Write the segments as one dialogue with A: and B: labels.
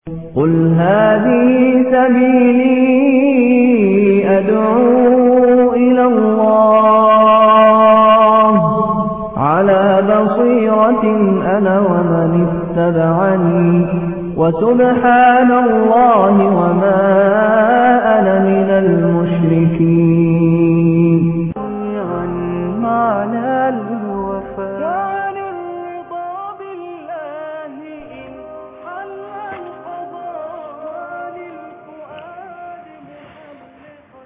A: قل هذه سبيلي أدعو إلى الله على بصيرة أنا ومن اتبعني وسبحان الله وما أنا من المشركين معنى الوفاء
B: كان الرضا بالله إن حل القضاء للفؤاد محلقا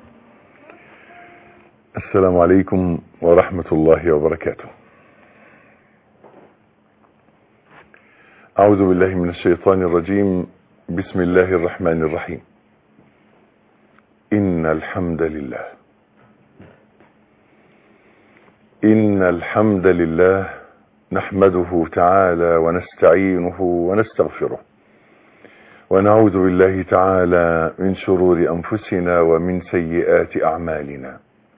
C: السلام عليكم ورحمة الله وبركاته أعوذ بالله من الشيطان الرجيم بسم الله الرحمن الرحيم إن الحمد لله إن الحمد لله نحمده تعالى ونستعينه ونستغفره ونعوذ بالله تعالى من شرور أنفسنا ومن سيئات أعمالنا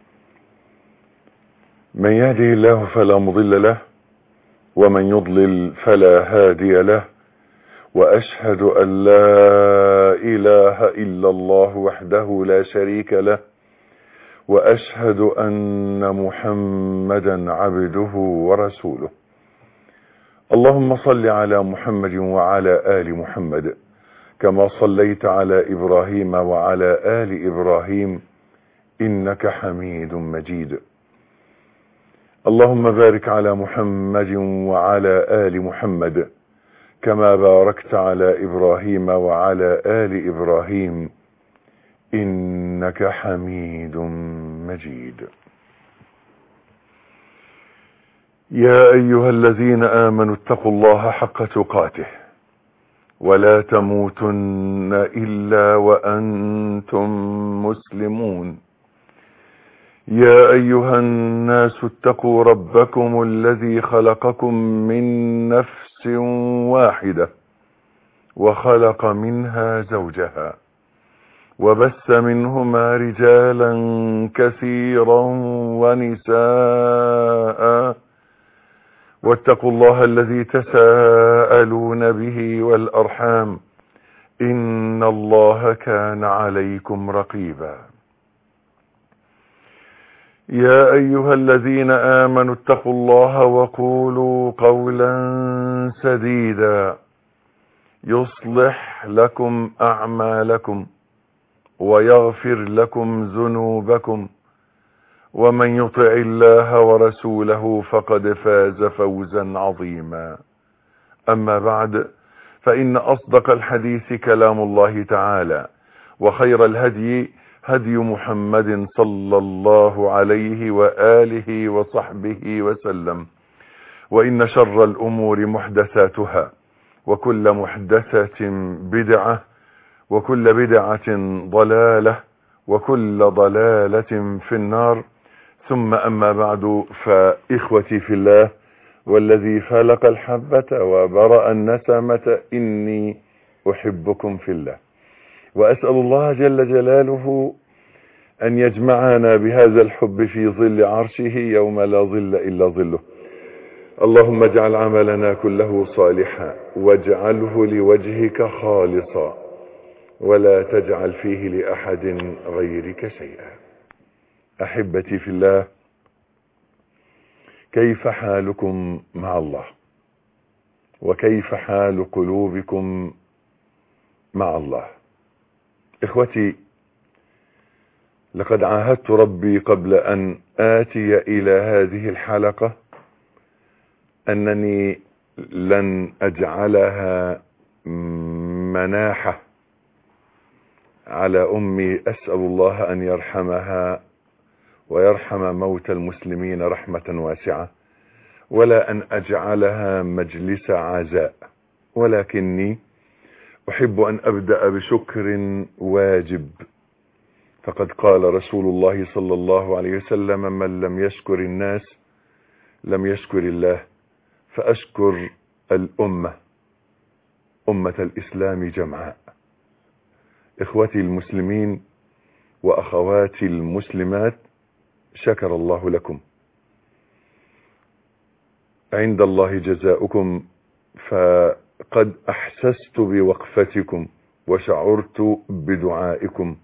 C: من يهده الله فلا مضل له ومن يضلل فلا هادي له وأشهد أن لا إله إلا الله وحده لا شريك له وأشهد أن محمدا عبده ورسوله اللهم صل على محمد وعلى آل محمد كما صليت على إبراهيم وعلى آل إبراهيم إنك حميد مجيد اللهم بارك على محمد وعلى آل محمد كما باركت على إبراهيم وعلى آل إبراهيم إنك حميد مجيد يا أيها الذين آمنوا اتقوا الله حق تقاته ولا تموتن إلا وأنتم مسلمون يا أيها الناس اتقوا ربكم الذي خلقكم من نفس واحدة وخلق منها زوجها وبث منهما رجالا كثيرا ونساء واتقوا الله الذي تساءلون به والأرحام إن الله كان عليكم رقيبا يا أيها الذين آمنوا اتقوا الله وقولوا قولا سديدا يصلح لكم أعمالكم ويغفر لكم ذنوبكم ومن يطع الله ورسوله فقد فاز فوزا عظيما أما بعد فإن أصدق الحديث كلام الله تعالى وخير الهدي هدي محمد صلى الله عليه وآله وصحبه وسلم وإن شر الأمور محدثاتها وكل محدثة بدعة وكل بدعة ضلالة وكل ضلالة في النار ثم أما بعد فإخوتي في الله والذي فلق الحبة وبرأ النسمة إني أحبكم في الله وأسأل الله جل جلاله أن يجمعنا بهذا الحب في ظل عرشه يوم لا ظل إلا ظله اللهم اجعل عملنا كله صالحا واجعله لوجهك خالصا ولا تجعل فيه لأحد غيرك شيئا أحبتي في الله كيف حالكم مع الله وكيف حال قلوبكم مع الله اخوتي لقد عاهدت ربي قبل ان اتي الى هذه الحلقة انني لن اجعلها مناحة على امي اسأل الله ان يرحمها ويرحم موتى المسلمين رحمة واسعة ولا ان اجعلها مجلس عزاء ولكني احب ان ابدأ بشكر واجب فقد قال رسول الله صلى الله عليه وسلم من لم يشكر الناس لم يشكر الله فاشكر الامة امة الاسلام جمعاء اخوتي المسلمين واخواتي المسلمات شكر الله لكم عند الله جزاؤكم قد أحسست بوقفتكم وشعرت بدعائكم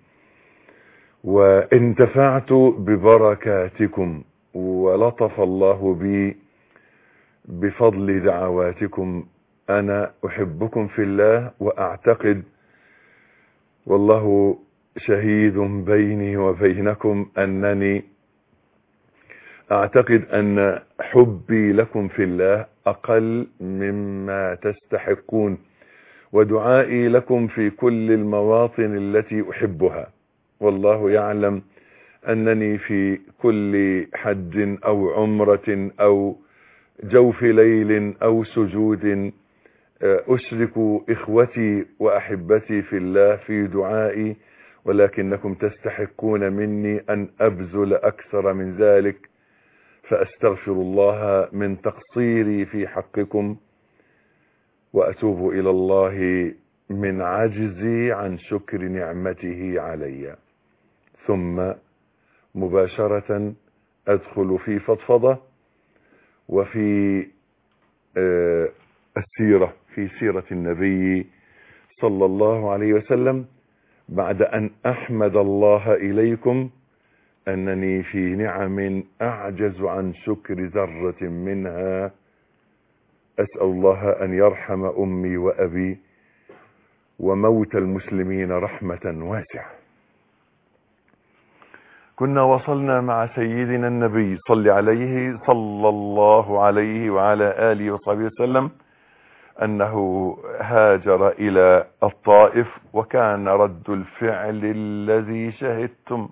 C: وانتفعت ببركاتكم ولطف الله بي بفضل دعواتكم أنا أحبكم في الله وأعتقد والله شهيد بيني وبينكم أنني أعتقد أن حبي لكم في الله أقل مما تستحقون ودعائي لكم في كل المواطن التي أحبها والله يعلم أنني في كل حج أو عمرة أو جوف ليل أو سجود أشرك إخوتي وأحبتي في الله في دعائي ولكنكم تستحقون مني أن أبذل أكثر من ذلك فأستغفر الله من تقصيري في حقكم وأتوب إلى الله من عجزي عن شكر نعمته علي ثم مباشرة أدخل في فضفضة وفي آه السيرة في سيرة النبي صلى الله عليه وسلم بعد أن أحمد الله إليكم أنني في نعم أعجز عن شكر ذرة منها أسأل الله أن يرحم أمي وأبي وموت المسلمين رحمة واسعة كنا وصلنا مع سيدنا النبي صلى عليه صلى الله عليه وعلى آله وصحبه وسلم أنه هاجر إلى الطائف وكان رد الفعل الذي شهدتم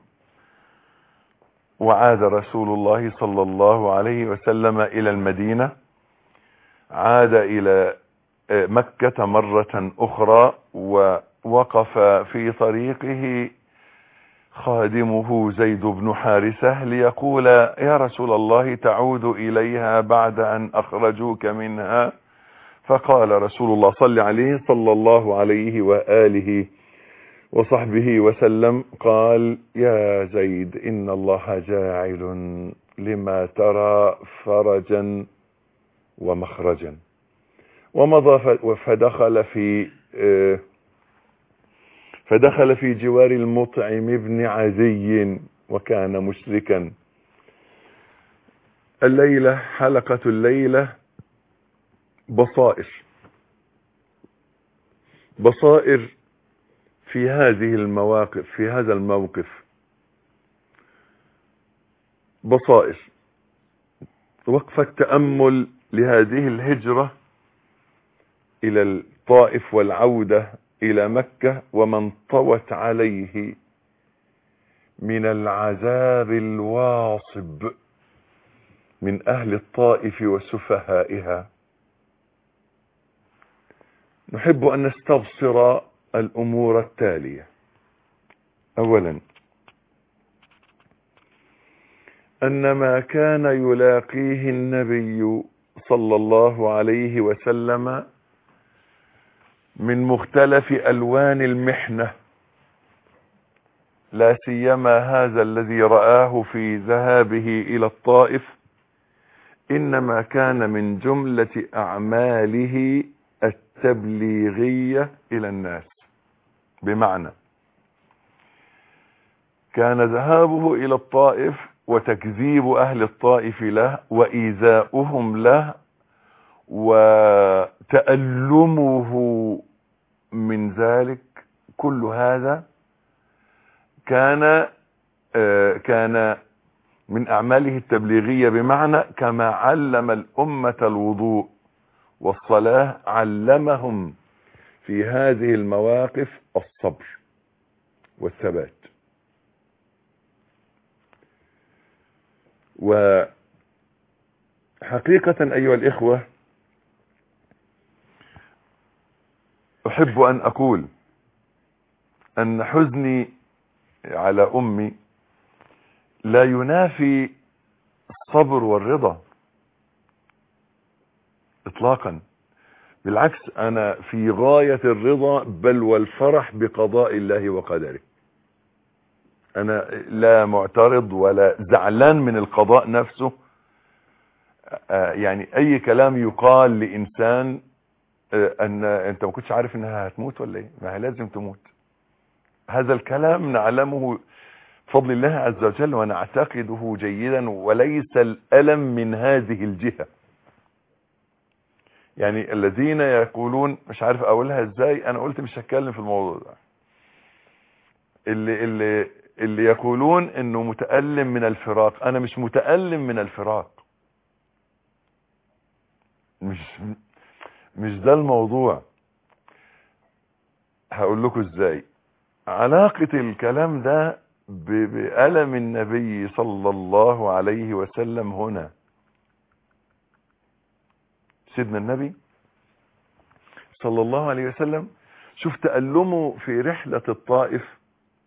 C: وعاد رسول الله صلى الله عليه وسلم إلى المدينة عاد إلى مكة مرة أخرى ووقف في طريقه خادمه زيد بن حارثة ليقول يا رسول الله تعود إليها بعد أن أخرجوك منها فقال رسول الله صلى عليه صلى الله عليه وآله وصحبه وسلم قال يا زيد إن الله جاعل لما ترى فرجا ومخرجا ومضى فدخل في فدخل في جوار المطعم بن عزي وكان مشركا الليلة حلقة الليلة بصائر بصائر في هذه المواقف في هذا الموقف بصائر وقفة تأمل لهذه الهجرة إلى الطائف والعودة إلى مكة ومن طوت عليه من العذاب الواصب من أهل الطائف وسفهائها نحب أن نستبصر الأمور التالية أولا أن ما كان يلاقيه النبي صلى الله عليه وسلم من مختلف ألوان المحنة لا سيما هذا الذي رآه في ذهابه إلى الطائف إنما كان من جملة أعماله التبليغية إلى الناس بمعنى كان ذهابه إلى الطائف وتكذيب أهل الطائف له وإيذاؤهم له وتألمه من ذلك كل هذا كان كان من أعماله التبليغية بمعنى كما علم الأمة الوضوء والصلاة علمهم في هذه المواقف الصبر والثبات وحقيقة أيها الإخوة أحب أن أقول أن حزني على أمي لا ينافي الصبر والرضا اطلاقا بالعكس انا في غاية الرضا بل والفرح بقضاء الله وقدره انا لا معترض ولا زعلان من القضاء نفسه يعني اي كلام يقال لانسان آه، ان انت ما كنتش عارف انها هتموت ولا ايه ما هي لازم تموت هذا الكلام نعلمه بفضل الله عز وجل ونعتقده جيدا وليس الألم من هذه الجهة يعني الذين يقولون مش عارف اقولها ازاي انا قلت مش هتكلم في الموضوع ده اللي اللي اللي يقولون انه متألم من الفراق انا مش متألم من الفراق مش مش ده الموضوع هقول لكم ازاي علاقة الكلام ده ب- بألم النبي صلى الله عليه وسلم هنا سيدنا النبي صلى الله عليه وسلم شوف تألمه في رحلة الطائف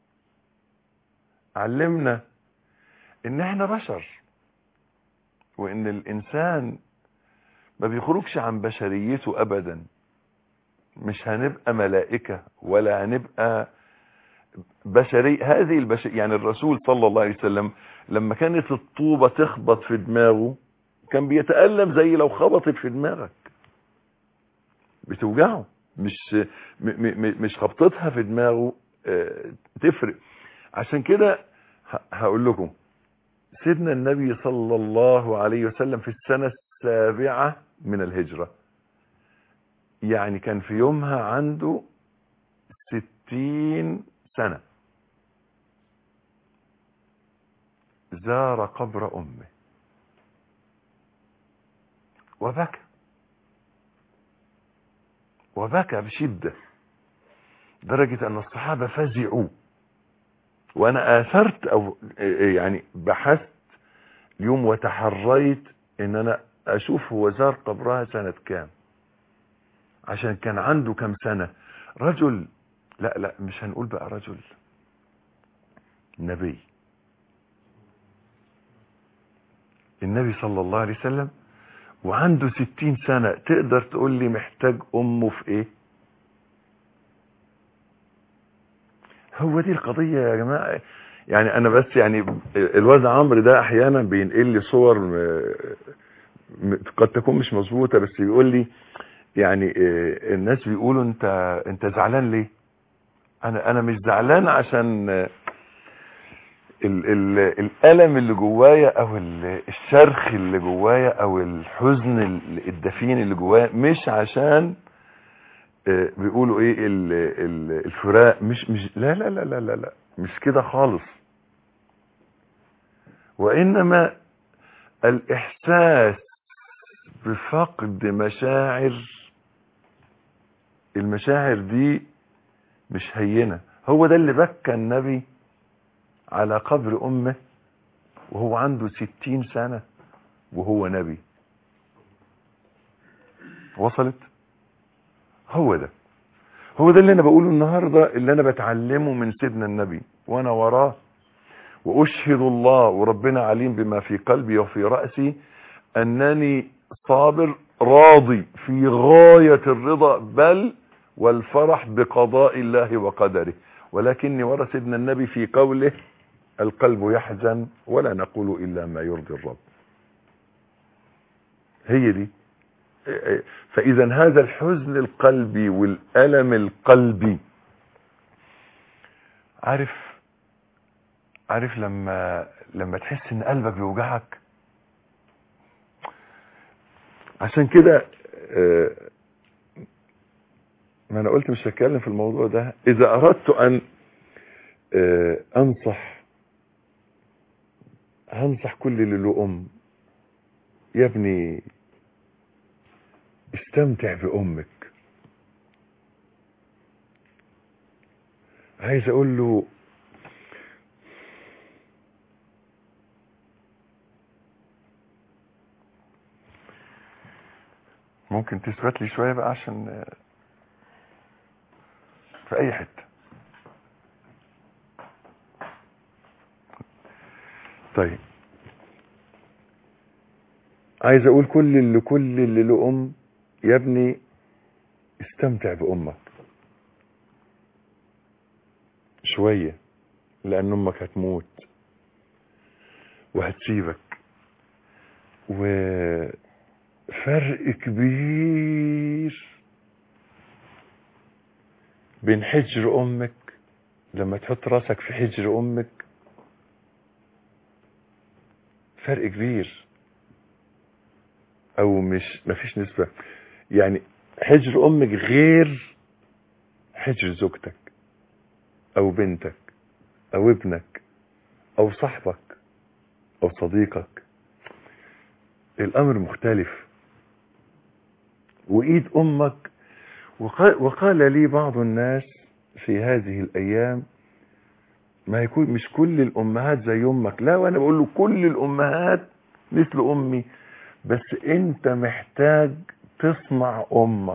C: علمنا ان احنا بشر وان الانسان ما بيخرجش عن بشريته ابدا مش هنبقى ملائكة ولا هنبقى بشري هذه البشر يعني الرسول صلى الله عليه وسلم لما كانت الطوبة تخبط في دماغه كان بيتألم زي لو خبطت في دماغك بتوجعه مش م م مش خبطتها في دماغه آه، تفرق عشان كده ه- هقول لكم سيدنا النبي صلى الله عليه وسلم في السنة السابعة من الهجرة يعني كان في يومها عنده ستين سنة زار قبر أمه وبكى وبكى بشدة درجة أن الصحابة فزعوا وأنا آثرت أو يعني بحثت اليوم وتحريت إن أنا أشوف هو زار قبرها سنة كام عشان كان عنده كم سنة رجل لا لا مش هنقول بقى رجل نبي النبي صلى الله عليه وسلم وعنده ستين سنة تقدر تقول لي محتاج أمه في إيه هو دي القضية يا جماعة يعني أنا بس يعني الواد عمرو ده أحيانا بينقل لي صور م- م- قد تكون مش مظبوطة بس بيقول لي يعني آه، الناس بيقولوا أنت أنت زعلان ليه؟ أنا أنا مش زعلان عشان آه، ال ال الألم اللي جوايا أو ال- الشرخ اللي جوايا أو الحزن ال- الدفين اللي جوايا مش عشان آه، بيقولوا ايه ال- ال- الفراق مش مش لا لا لا لا لا, لا مش كده خالص وإنما الإحساس بفقد مشاعر المشاعر دي مش هينة هو ده اللي بكى النبي على قبر أمه وهو عنده ستين سنة وهو نبي وصلت هو ده هو ده اللي انا بقوله النهاردة اللي انا بتعلمه من سيدنا النبي وانا وراه واشهد الله وربنا عليم بما في قلبي وفي رأسي انني صابر راضي في غاية الرضا بل والفرح بقضاء الله وقدره ولكني ورا سيدنا النبي في قوله القلب يحزن ولا نقول الا ما يرضي الرب هي دي فاذا هذا الحزن القلبي والالم القلبي عارف عارف لما لما تحس ان قلبك بيوجعك عشان كده آه، ما انا قلت مش هتكلم في الموضوع ده اذا اردت ان آه، انصح هنصح كل اللي له ام يا ابني استمتع بامك عايز اقول له ممكن تثبت لي شويه بقى عشان آه، في اي حته طيب عايز اقول كل اللي كل اللي له ام يا ابني استمتع بامك شويه لان امك هتموت وهتسيبك وفرق كبير بين حجر امك لما تحط راسك في حجر امك فرق كبير او مش مفيش نسبة يعني حجر امك غير حجر زوجتك او بنتك او ابنك او صاحبك او صديقك الامر مختلف وايد امك وقال, وقال لي بعض الناس في هذه الايام ما يكون مش كل الامهات زي امك لا وانا بقول له كل الامهات مثل امي بس انت محتاج تصنع امك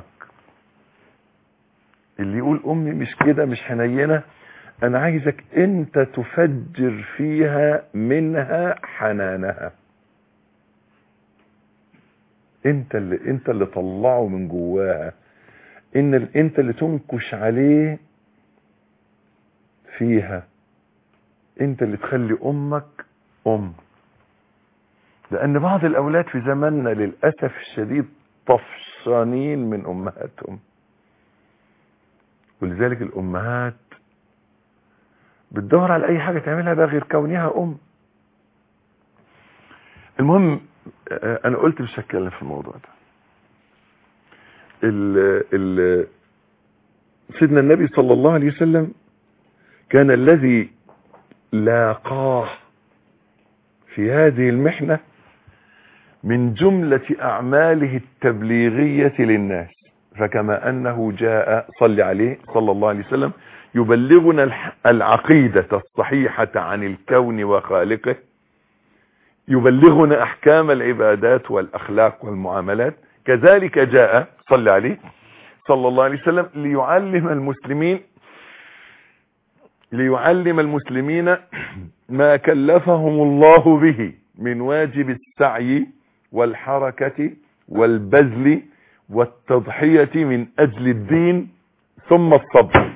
C: اللي يقول امي مش كده مش حنينه انا عايزك انت تفجر فيها منها حنانها انت اللي انت اللي طلعه من جواها ان ال- انت اللي تنكش عليه فيها انت اللي تخلي امك ام لان بعض الاولاد في زماننا للاسف الشديد طفشانين من امهاتهم ولذلك الامهات بتدور على اي حاجه تعملها بقى غير كونها ام المهم آه، انا قلت مش هتكلم في الموضوع ده ال ال سيدنا النبي صلى الله عليه وسلم كان الذي لاقاه في هذه المحنة من جملة أعماله التبليغية للناس فكما أنه جاء صلى عليه صلى الله عليه وسلم يبلغنا الح- العقيدة الصحيحة عن الكون وخالقه يبلغنا أحكام العبادات والأخلاق والمعاملات كذلك جاء صلى عليه صلى الله عليه وسلم ليعلم المسلمين ليعلم المسلمين ما كلفهم الله به من واجب السعي والحركة والبذل والتضحية من أجل الدين ثم الصبر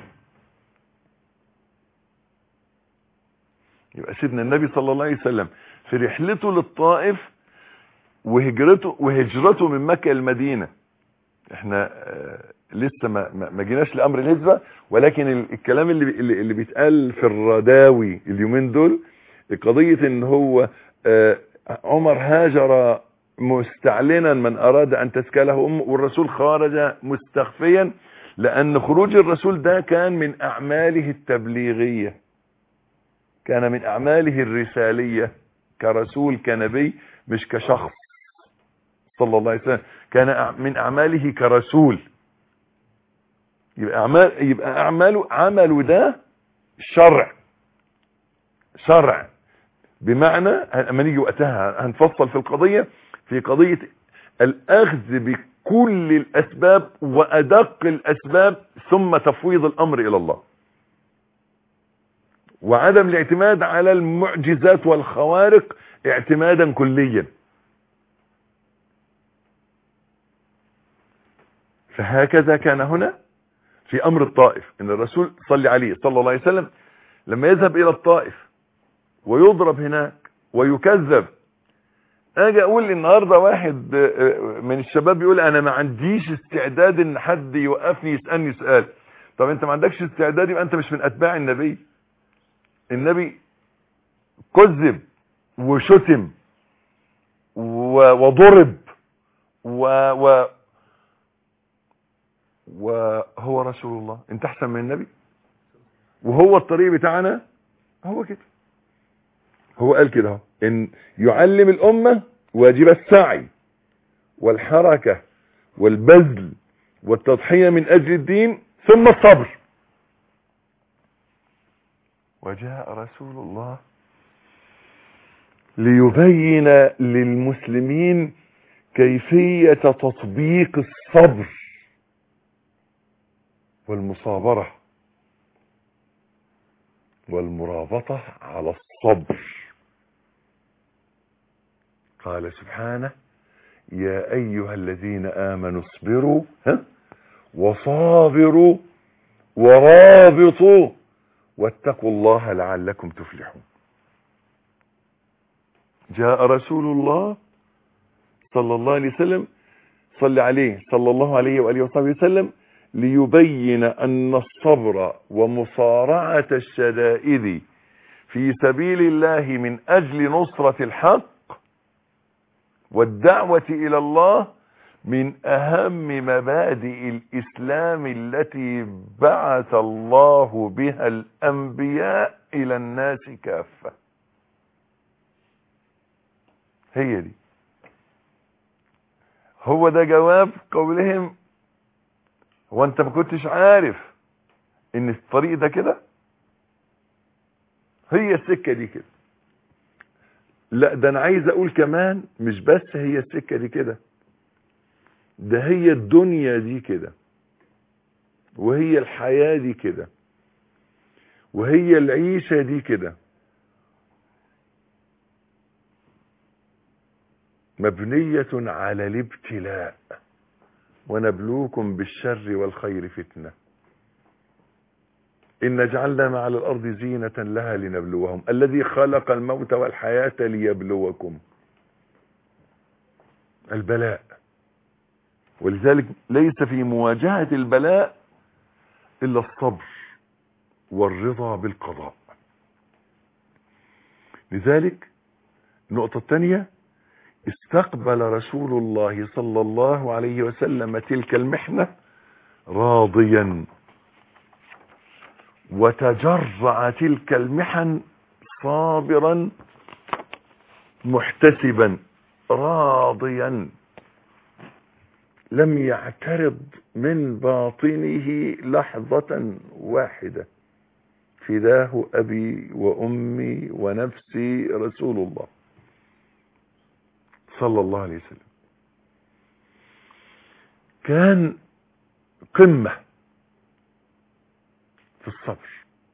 C: يبقى سيدنا النبي صلى الله عليه وسلم في رحلته للطائف وهجرته وهجرته من مكة المدينة احنا آه، لسه ما ما ما جيناش لامر الهجره ولكن ال- الكلام اللي بي- اللي اللي بيتقال في الرداوي اليومين دول قضيه ان هو آه، عمر هاجر مستعلنا من اراد ان تسكله امه والرسول خرج مستخفيا لان خروج الرسول ده كان من اعماله التبليغيه كان من اعماله الرساليه كرسول كنبي مش كشخص صلى الله عليه وسلم كان أع- من اعماله كرسول يبقى اعمال يبقى اعماله عمله ده شرع شرع بمعنى اما نيجي وقتها هنفصل في القضيه في قضيه الاخذ بكل الاسباب وادق الاسباب ثم تفويض الامر الى الله وعدم الاعتماد على المعجزات والخوارق اعتمادا كليا فهكذا كان هنا في امر الطائف ان الرسول صلى عليه صلى الله عليه وسلم لما يذهب الى الطائف ويضرب هناك ويكذب اجي اقول النهارده واحد آه، من الشباب يقول انا ما عنديش استعداد ان حد يوقفني يسالني سؤال طب انت ما عندكش استعداد يبقى انت مش من اتباع النبي النبي كذب وشتم و- وضرب و, و وهو رسول الله انت احسن من النبي وهو الطريق بتاعنا هو كده هو قال كده اهو ان يعلم الامه واجب السعي والحركه والبذل والتضحيه من اجل الدين ثم الصبر وجاء رسول الله ليبين للمسلمين كيفيه تطبيق الصبر والمصابرة والمرابطة على الصبر قال سبحانه يا أيها الذين آمنوا اصبروا ها وصابروا ورابطوا واتقوا الله لعلكم تفلحون جاء رسول الله صلى الله عليه وسلم صلى عليه صلى الله عليه وآله وصحبه وسلم ليبين أن الصبر ومصارعة الشدائد في سبيل الله من أجل نصرة الحق والدعوة إلى الله من أهم مبادئ الإسلام التي بعث الله بها الأنبياء إلى الناس كافة هي دي هو ده جواب قولهم هو انت ما كنتش عارف ان الطريق ده كده هي السكة دي كده لا ده انا عايز اقول كمان مش بس هي السكة دي كده ده هي الدنيا دي كده وهي الحياة دي كده وهي العيشة دي كده مبنية على الابتلاء ونبلوكم بالشر والخير فتنة إن جعلنا ما على الأرض زينة لها لنبلوهم الذي خلق الموت والحياة ليبلوكم البلاء ولذلك ليس في مواجهة البلاء إلا الصبر والرضا بالقضاء لذلك النقطة الثانية استقبل رسول الله صلى الله عليه وسلم تلك المحنة راضيا وتجرع تلك المحن صابرا محتسبا راضيا لم يعترض من باطنه لحظة واحدة فداه أبي وأمي ونفسي رسول الله صلى الله عليه وسلم كان قمة في الصبر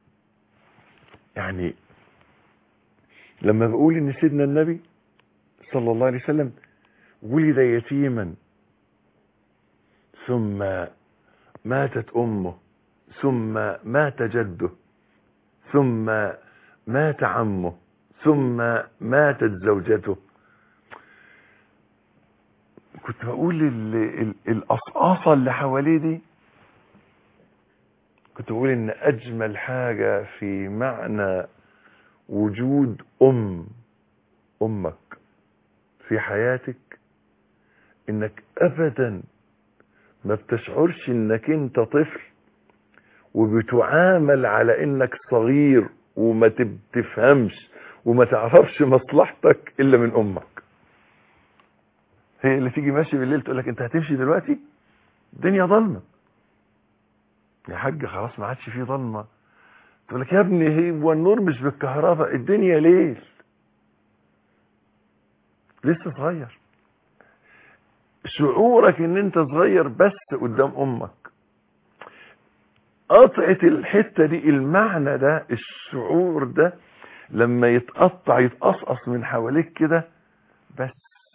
C: يعني لما بقول ان سيدنا النبي صلى الله عليه وسلم ولد يتيما ثم ماتت امه ثم مات جده ثم مات عمه ثم ماتت زوجته كنت بقول ال- ال- القصقاصة اللي حواليه دي كنت بقول ان اجمل حاجة في معنى وجود ام امك في حياتك انك ابدا ما بتشعرش انك انت طفل وبتعامل على انك صغير وما تب- تفهمش وما تعرفش مصلحتك الا من امك هي اللي تيجي ماشي بالليل تقول لك انت هتمشي دلوقتي الدنيا ضلمه يا حاج خلاص ما عادش فيه ضلمه تقول لك يا ابني هو النور مش بالكهرباء الدنيا ليل لسه صغير شعورك ان انت صغير بس قدام امك قطعة الحتة دي المعنى ده الشعور ده لما يتقطع يتقصقص من حواليك كده بس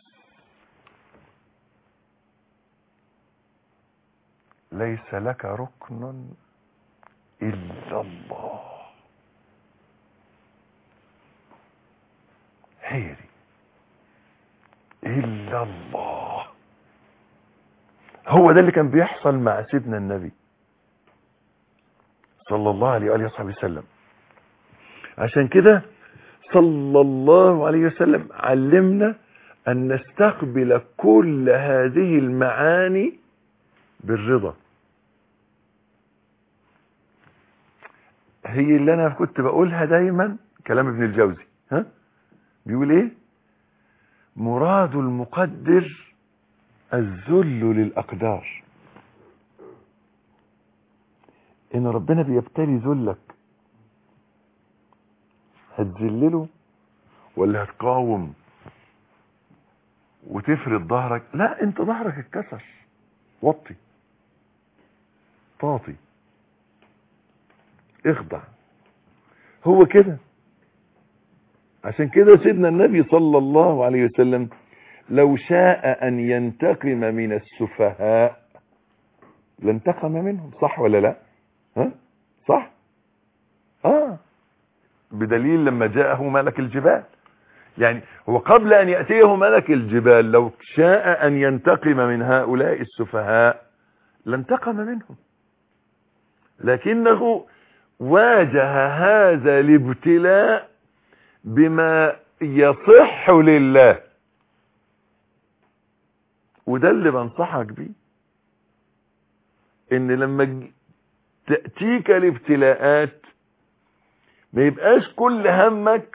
C: ليس لك ركن إلا الله هي دي إلا الله هو ده اللي كان بيحصل مع سيدنا النبي صلى الله عليه وآله وصحبه وسلم عشان كده صلى الله عليه وسلم علمنا أن نستقبل كل هذه المعاني بالرضا هي اللي انا كنت بقولها دايما كلام ابن الجوزي ها بيقول ايه مراد المقدر الذل للاقدار ان ربنا بيبتلي ذلك هتذلله ولا هتقاوم وتفرد ظهرك لا انت ظهرك اتكسر وطي طاطي اخضع هو كده عشان كده سيدنا النبي صلى الله عليه وسلم لو شاء ان ينتقم من السفهاء لانتقم منهم صح ولا لا ها صح اه بدليل لما جاءه ملك الجبال يعني هو قبل ان يأتيه ملك الجبال لو شاء ان ينتقم من هؤلاء السفهاء لانتقم منهم لكنه واجه هذا الابتلاء بما يصح لله وده اللي بنصحك بيه ان لما ج- تأتيك الابتلاءات ما يبقاش كل همك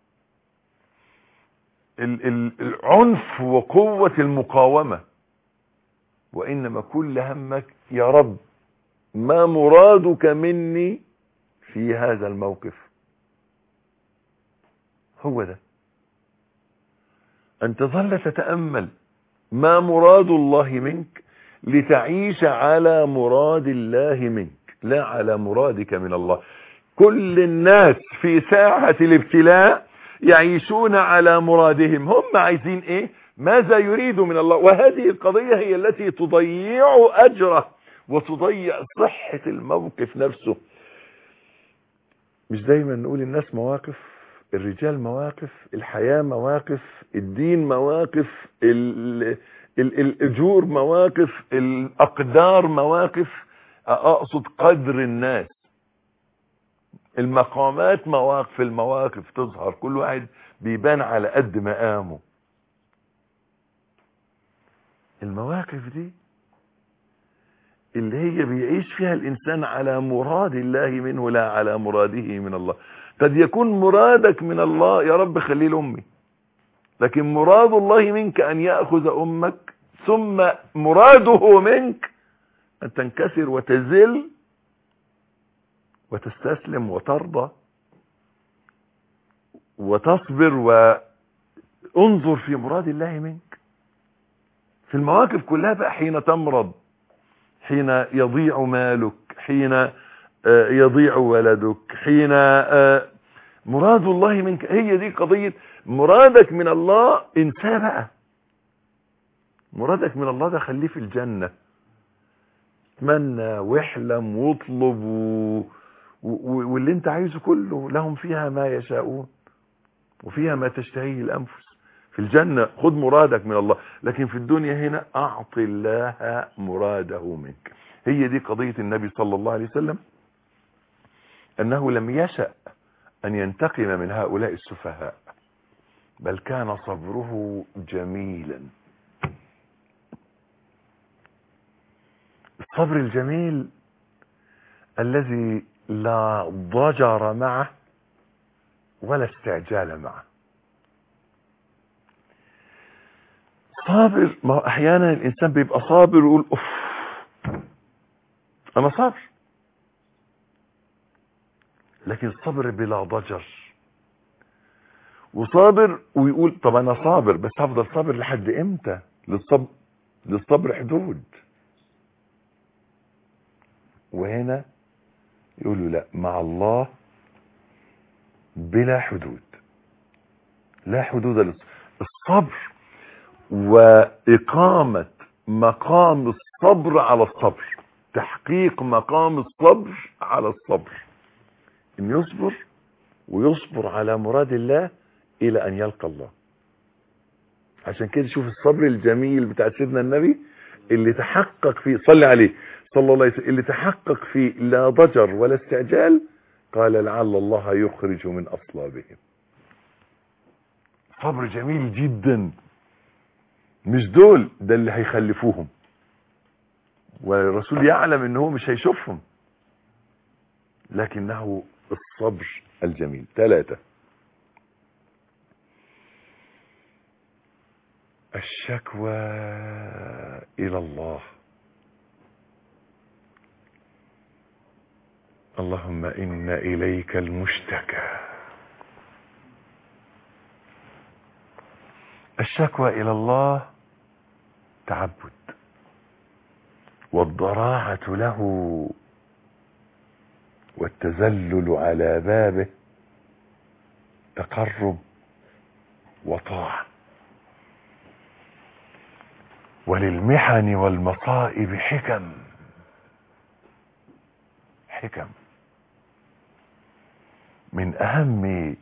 C: ال- ال- العنف وقوة المقاومة وإنما كل همك يا رب ما مرادك مني في هذا الموقف هو ده أن تظل تتأمل ما مراد الله منك لتعيش على مراد الله منك لا على مرادك من الله كل الناس في ساعة الابتلاء يعيشون على مرادهم هم عايزين ايه ماذا يريد من الله وهذه القضية هي التي تضيع أجره وتضيع صحة الموقف نفسه مش دايما نقول الناس مواقف الرجال مواقف الحياة مواقف الدين مواقف ال ال الأجور مواقف الأقدار مواقف أقصد قدر الناس المقامات مواقف المواقف تظهر كل واحد بيبان على قد مقامه المواقف دي اللي هي بيعيش فيها الإنسان على مراد الله منه لا على مراده من الله قد يكون مرادك من الله يا رب خليه لأمي لكن مراد الله منك أن يأخذ أمك ثم مراده منك أن تنكسر وتزل وتستسلم وترضى وتصبر وانظر في مراد الله منك في المواقف كلها بقى حين تمرض حين يضيع مالك حين آه، يضيع ولدك حين آه، مراد الله منك هي دي قضية مرادك من الله انساه بقى مرادك من الله ده خليه في الجنة تمنى واحلم واطلب و... و... واللي انت عايزه كله لهم فيها ما يشاءون وفيها ما تشتهيه الانفس في الجنة خد مرادك من الله لكن في الدنيا هنا اعط الله مراده منك هي دي قضية النبي صلى الله عليه وسلم انه لم يشأ ان ينتقم من هؤلاء السفهاء بل كان صبره جميلا الصبر الجميل الذي لا ضجر معه ولا استعجال معه صابر ما هو احيانا الانسان بيبقى صابر ويقول اوف انا صابر لكن الصبر بلا ضجر وصابر ويقول طب انا صابر بس هفضل صابر لحد امتى للصبر للصبر حدود وهنا يقول له لا مع الله بلا حدود لا حدود للصبر الصبر وإقامة مقام الصبر على الصبر تحقيق مقام الصبر على الصبر ان يصبر ويصبر على مراد الله الى ان يلقى الله عشان كده شوف الصبر الجميل بتاع سيدنا النبي اللي تحقق فيه صلي عليه صلى الله عليه وسلم اللي تحقق فيه لا ضجر ولا استعجال قال لعل الله يخرج من اصلابهم صبر جميل جدا مش دول ده اللي هيخلفوهم والرسول يعلم ان هو مش هيشوفهم لكنه الصبر الجميل ثلاثة الشكوى إلى الله اللهم إن إليك المشتكى الشكوى إلى الله تعبد والضراعة له والتذلل على بابه تقرب وطاعة وللمحن والمصائب حكم حكم من أهم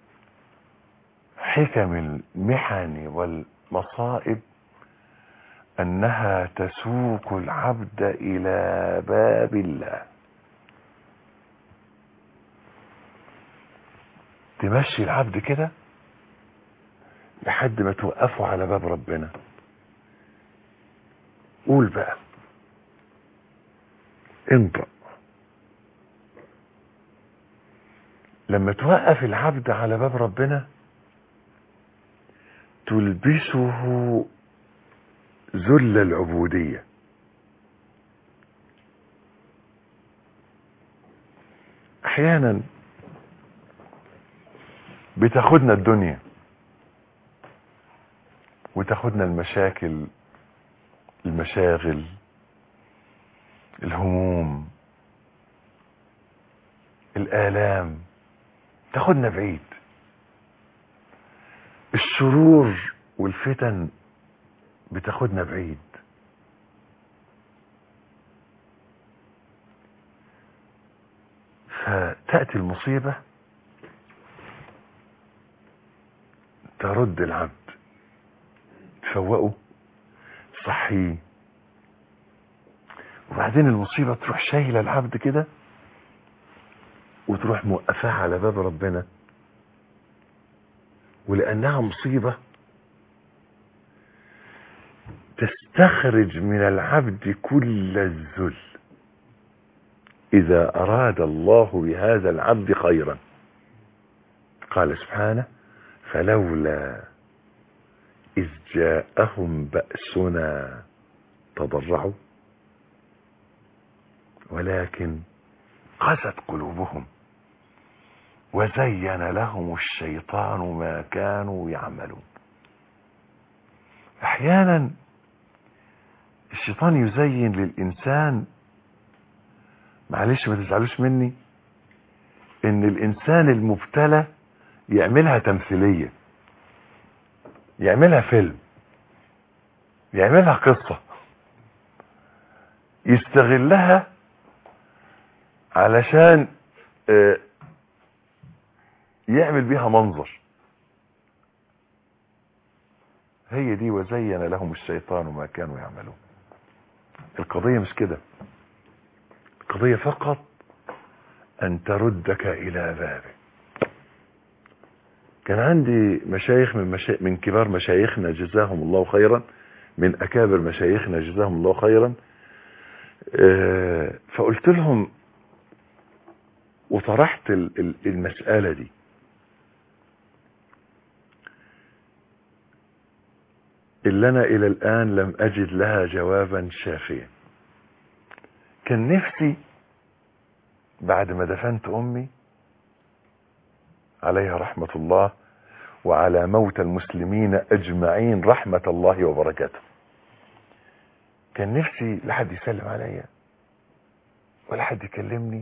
C: حكم المحن والمصائب انها تسوق العبد الى باب الله تمشي العبد كده لحد ما توقفه على باب ربنا قول بقى انطق لما توقف العبد على باب ربنا تلبسه ذل العبودية احيانا بتاخدنا الدنيا وتاخدنا المشاكل المشاغل الهموم الآلام تاخدنا بعيد الشرور والفتن بتاخدنا بعيد فتأتي المصيبة ترد العبد تفوقه تصحيه وبعدين المصيبة تروح شايلة العبد كده وتروح موقفاه على باب ربنا ولأنها مصيبة تستخرج من العبد كل الذل إذا أراد الله بهذا العبد خيرا قال سبحانه فلولا إذ جاءهم بأسنا تضرعوا ولكن قست قلوبهم وزين لهم الشيطان ما كانوا يعملون احيانا الشيطان يزين للانسان معلش ما تزعلوش مني ان الانسان المبتلى يعملها تمثيلية يعملها فيلم يعملها قصة يستغلها علشان آه، يعمل بيها منظر هي دي وزين لهم الشيطان ما كانوا يعملون القضية مش كده القضية فقط أن تردك إلى بابه كان عندي مشايخ من, مشا... من كبار مشايخنا جزاهم الله خيرا من أكابر مشايخنا جزاهم الله خيرا آه، فقلت لهم وطرحت ال- ال- المسألة دي اللي أنا إلى الآن لم أجد لها جوابا شافيا كان نفسي بعد ما دفنت أمي عليها رحمة الله وعلى موت المسلمين أجمعين رحمة الله وبركاته كان نفسي لا حد يسلم عليا ولا حد يكلمني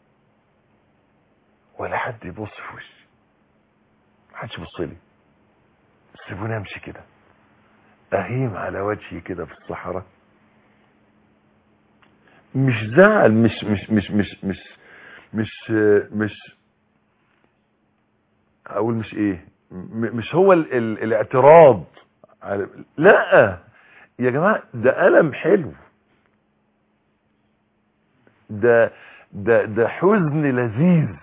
C: ولا حد يبص في وشي محدش يبص لي سيبوني امشي كده اهيم على وجهي كده في الصحراء مش زعل مش مش مش مش مش مش مش اقول مش ايه م- مش هو ال ال الاعتراض على- لا يا جماعه ده الم حلو ده ده ده حزن لذيذ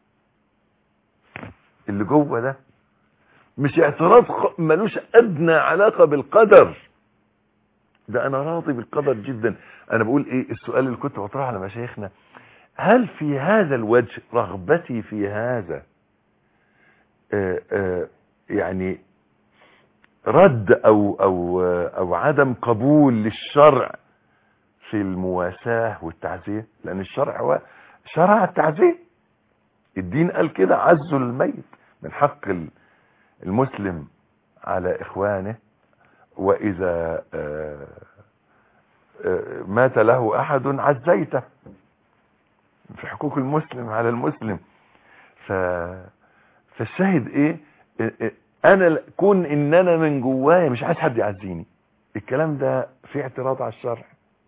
C: اللي جوه ده مش اعتراض خ- ملوش ادنى علاقه بالقدر ده انا راضي بالقدر جدا انا بقول ايه السؤال اللي كنت بطرحه على مشايخنا هل في هذا الوجه رغبتي في هذا آه، آه، يعني رد او او آه، او عدم قبول للشرع في المواساة والتعزية لان الشرع هو شرع التعزية الدين قال كده عزوا الميت من حق ال- المسلم على اخوانه واذا آه، آه، مات له احد عزيته في حقوق المسلم على المسلم ف فالشاهد ايه إيه- إيه، انا ل- كون ان انا من جوايا مش عايز حد يعزيني الكلام ده في اعتراض على الشرع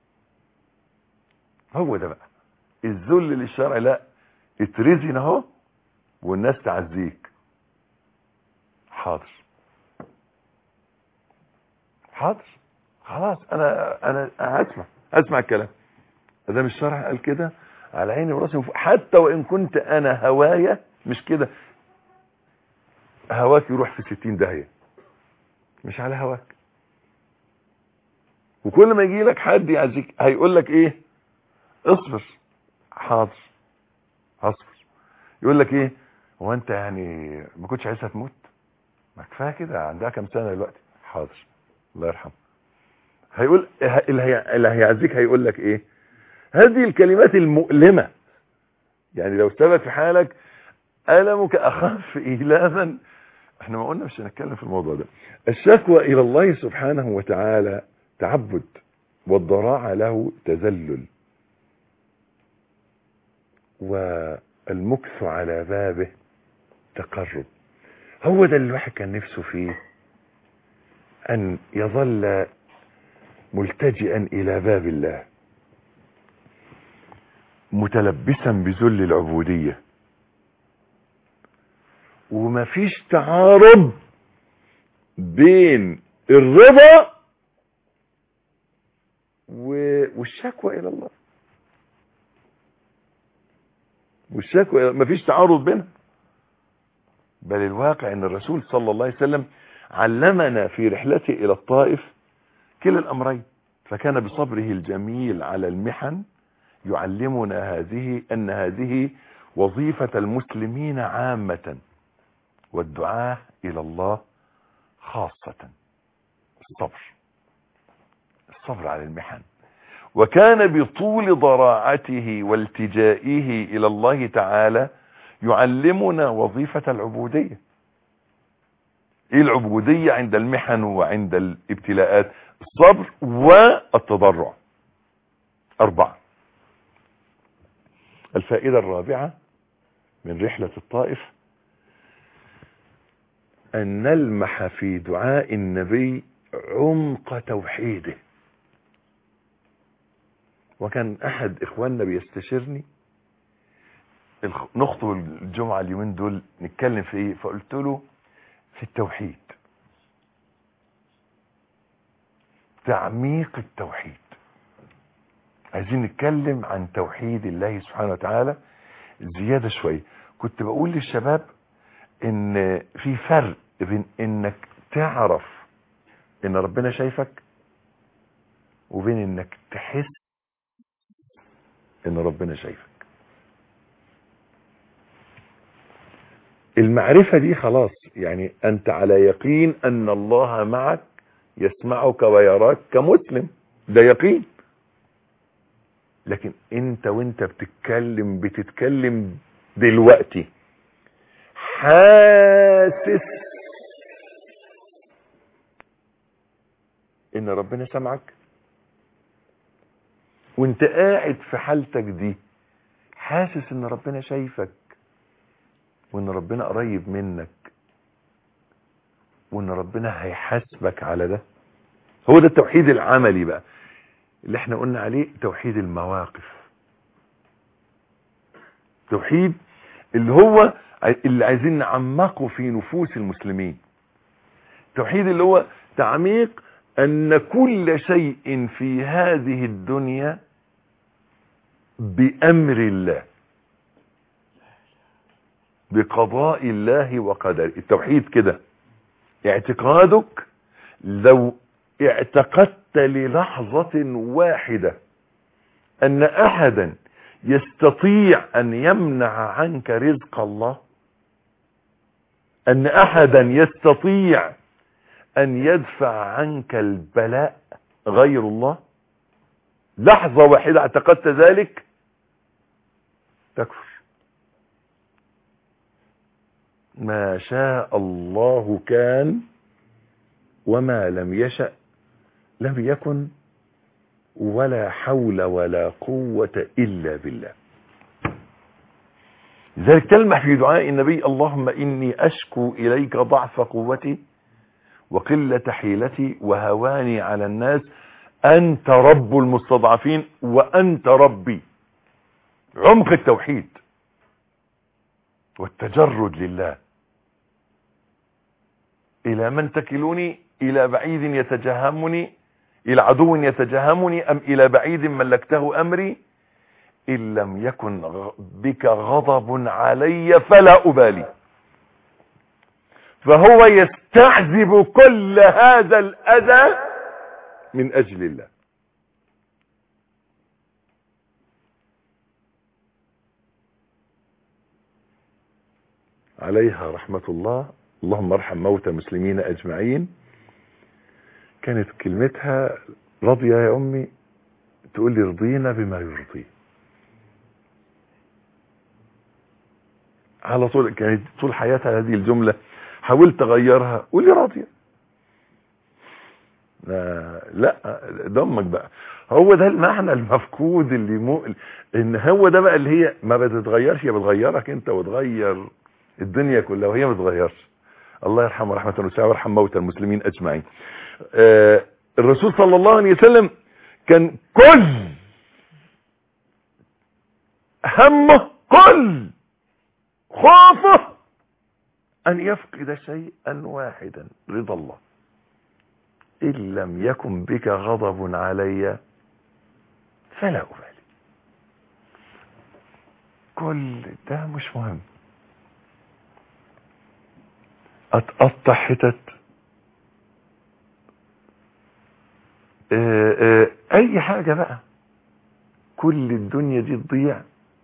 C: هو ده بقى الذل للشرع لا اترزن اهو والناس تعزيك حاضر حاضر خلاص انا انا هسمع هسمع الكلام ادام الشرع قال كده على عيني وراسي وفوق. حتى وان كنت انا هوايا مش كده هواك يروح في ستين داهية مش على هواك وكل ما يجي لك حد يعزيك هيقول لك ايه اصبر حاضر اصبر يقول لك ايه هو انت يعني ما كنتش عايزها تموت ما كفايه كده عندها كام سنه دلوقتي حاضر الله يرحمه هيقول اللي هي- اللي هيعزيك هيقول لك ايه هذه الكلمات المؤلمه يعني لو ثبت في حالك ألمك أخف إيلاما احنا ما قلنا مش هنتكلم في الموضوع ده الشكوى إلى الله سبحانه وتعالى تعبد والضراعة له تذلل والمكث على بابه تقرب هو ده اللي الواحد كان نفسه فيه أن يظل ملتجئا إلى باب الله متلبسا بذل العبودية ومفيش تعارض بين الرضا و- والشكوى الى الله والشكوى إلى- مفيش تعارض بينها بل الواقع ان الرسول صلى الله عليه وسلم علمنا في رحلته الى الطائف كلا الامرين فكان بصبره الجميل على المحن يعلمنا هذه ان هذه وظيفة المسلمين عامة والدعاء الى الله خاصة الصبر الصبر على المحن وكان بطول ضراعته والتجائه الى الله تعالى يعلمنا وظيفة العبودية ايه العبودية عند المحن وعند الابتلاءات الصبر والتضرع اربعة الفائدة الرابعة من رحلة الطائف أن نلمح في دعاء النبي عمق توحيده وكان أحد إخواننا بيستشيرني الخ- نخطب الجمعة اليومين دول نتكلم في إيه فقلت له في التوحيد تعميق التوحيد عايزين نتكلم عن توحيد الله سبحانه وتعالى زيادة شوية كنت بقول للشباب ان في فرق بين انك تعرف ان ربنا شايفك وبين انك تحس ان ربنا شايفك المعرفة دي خلاص يعني انت على يقين ان الله معك يسمعك ويراك كمسلم ده يقين لكن انت وانت بتتكلم بتتكلم دلوقتي حاسس ان ربنا سمعك وانت قاعد في حالتك دي حاسس ان ربنا شايفك وان ربنا قريب منك وان ربنا هيحاسبك على ده هو ده التوحيد العملي بقى اللي احنا قلنا عليه توحيد المواقف توحيد اللي هو عاي- اللي عايزين نعمقه في نفوس المسلمين توحيد اللي هو تعميق ان كل شيء في هذه الدنيا بامر الله بقضاء الله وقدره التوحيد كده اعتقادك لو اعتقدت للحظة واحدة ان احدا يستطيع ان يمنع عنك رزق الله ان احدا يستطيع ان يدفع عنك البلاء غير الله لحظة واحدة اعتقدت ذلك تكفر ما شاء الله كان وما لم يشأ لم يكن ولا حول ولا قوة إلا بالله لذلك تلمح في دعاء النبي اللهم إني أشكو إليك ضعف قوتي وقلة حيلتي وهواني على الناس أنت رب المستضعفين وأنت ربي عمق التوحيد والتجرد لله إلى من تكلوني إلى بعيد يتجهمني إلى عدو يتجهمني أم إلى بعيد ملكته أمري إن لم يكن غ- بك غضب علي فلا أبالي فهو يستعذب كل هذا الأذى من أجل الله عليها رحمة الله اللهم ارحم موتى المسلمين أجمعين كانت كلمتها راضية يا أمي تقول لي رضينا بما يرضيه على طول كانت طول حياتها هذه الجملة حاولت أغيرها قولي راضية لا, لا دمك بقى هو ده المعنى المفقود اللي مو ان هو ده بقى اللي هي ما بتتغيرش هي بتغيرك انت وتغير الدنيا كلها وهي ما بتتغيرش الله يرحمه رحمة واسعة ويرحم موتى المسلمين اجمعين آه الرسول صلى الله عليه وسلم كان كل همه كل خوفه ان يفقد شيئا واحدا رضا الله ان لم يكن بك غضب علي فلا ابالي كل ده مش مهم اتقطع حتت آه، آه، اي حاجة بقى كل الدنيا دي تضيع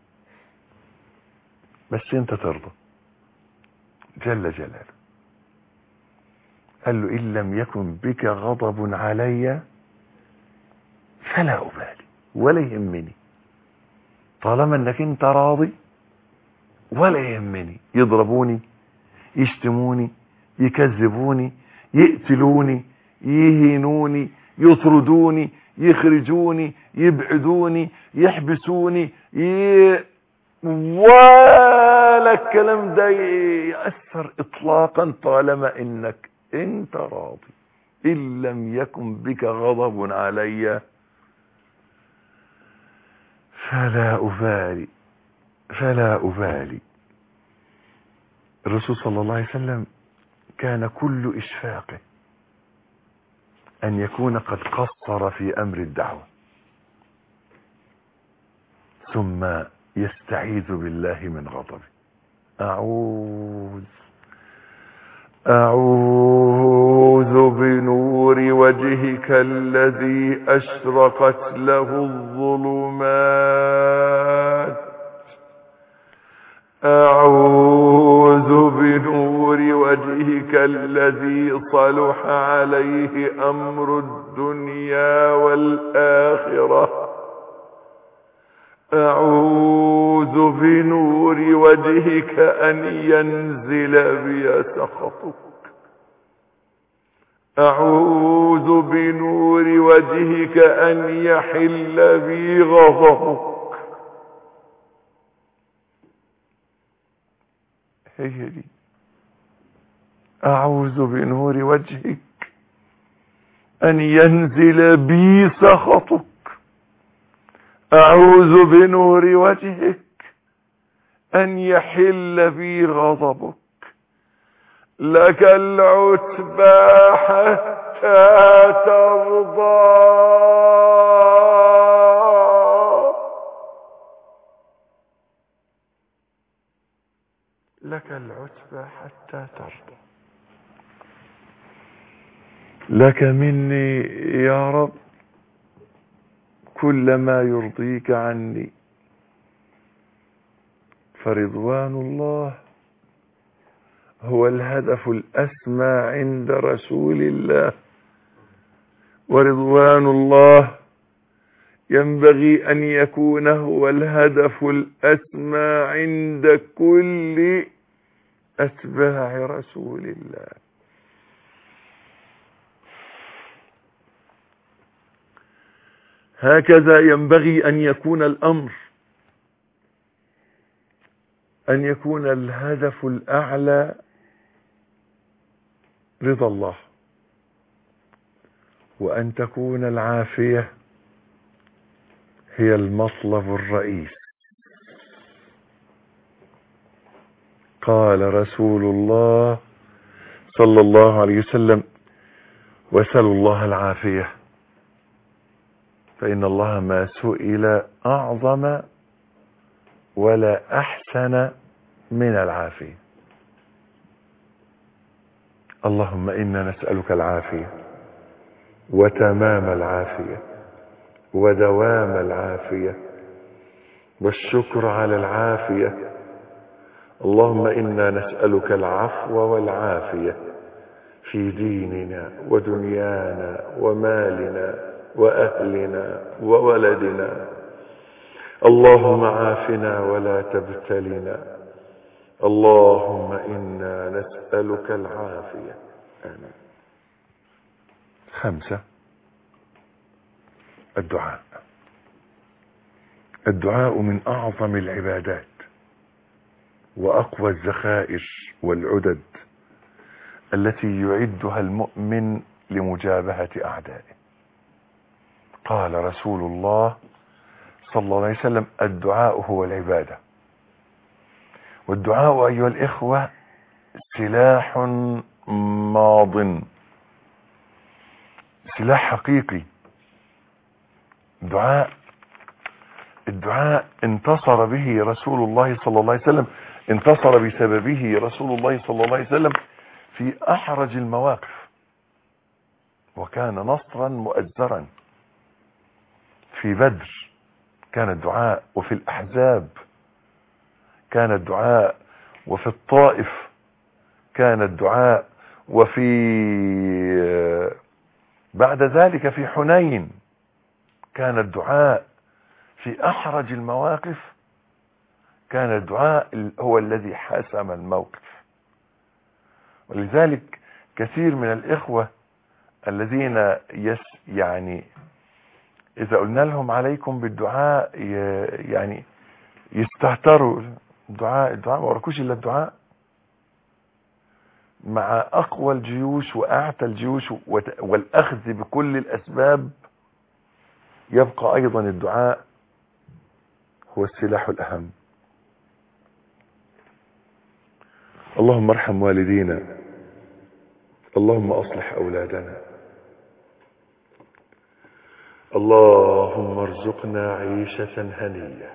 C: بس انت ترضى جل جلاله قال له ان لم يكن بك غضب علي فلا ابالي ولا يهمني طالما انك انت راضي ولا يهمني يضربوني يشتموني يكذبوني يقتلوني يهينوني يطردوني يخرجوني يبعدوني يحبسوني ي... ولا الكلام ده يأثر اطلاقا طالما انك انت راضي ان لم يكن بك غضب علي فلا ابالي فلا ابالي الرسول صلى الله عليه وسلم كان كل اشفاقه ان يكون قد قصر في امر الدعوه ثم يستعيذ بالله من غضبه اعوذ اعوذ بنور وجهك الذي اشرقت له الظلمات أعوذ بنور وجهك الذي صلح عليه أمر الدنيا والآخرة أعوذ بنور وجهك أن ينزل بي سخطك أعوذ بنور وجهك أن يحل بي غضبك هي دي أعوذ بنور وجهك أن ينزل بي سخطك أعوذ بنور وجهك أن يحل بي غضبك لك العتبى حتى ترضى لك العتبى حتى ترضى لك مني يا رب كل ما يرضيك عني فرضوان الله هو الهدف الأسمى عند رسول الله ورضوان الله ينبغي أن يكون هو الهدف الأسمى عند كل أتباع رسول الله هكذا ينبغي أن يكون الأمر أن يكون الهدف الأعلى رضا الله وأن تكون العافية هي المطلب الرئيس قال رسول الله صلى الله عليه وسلم وسلوا الله العافية فإن الله ما سئل أعظم ولا أحسن من العافية اللهم إنا نسألك العافية وتمام العافية ودوام العافية والشكر على العافية اللهم إنا نسألك العفو والعافية في ديننا ودنيانا ومالنا وأهلنا وولدنا اللهم عافنا ولا تبتلنا اللهم إنا نسألك العافية آمين خمسة الدعاء الدعاء من أعظم العبادات وأقوى الذخائر والعدد التي يعدها المؤمن لمجابهة أعدائه قال رسول الله صلى الله عليه وسلم الدعاء هو العبادة والدعاء أيها الإخوة سلاح ماض سلاح حقيقي دعاء الدعاء انتصر به رسول الله صلى الله عليه وسلم انتصر بسببه رسول الله صلى الله عليه وسلم في أحرج المواقف وكان نصرا مؤزرا في بدر كان الدعاء وفي الأحزاب كان الدعاء وفي الطائف كان الدعاء وفي بعد ذلك في حنين كان الدعاء في أحرج المواقف كان الدعاء هو الذي حسم الموقف ولذلك كثير من الإخوة الذين يس يعني إذا قلنا لهم عليكم بالدعاء يعني يستهتروا الدعاء الدعاء ما وراكوش إلا الدعاء مع أقوى الجيوش وأعتى الجيوش والأخذ بكل الأسباب يبقى أيضا الدعاء هو السلاح الأهم اللهم ارحم والدينا اللهم أصلح أولادنا اللهم ارزقنا عيشة هنية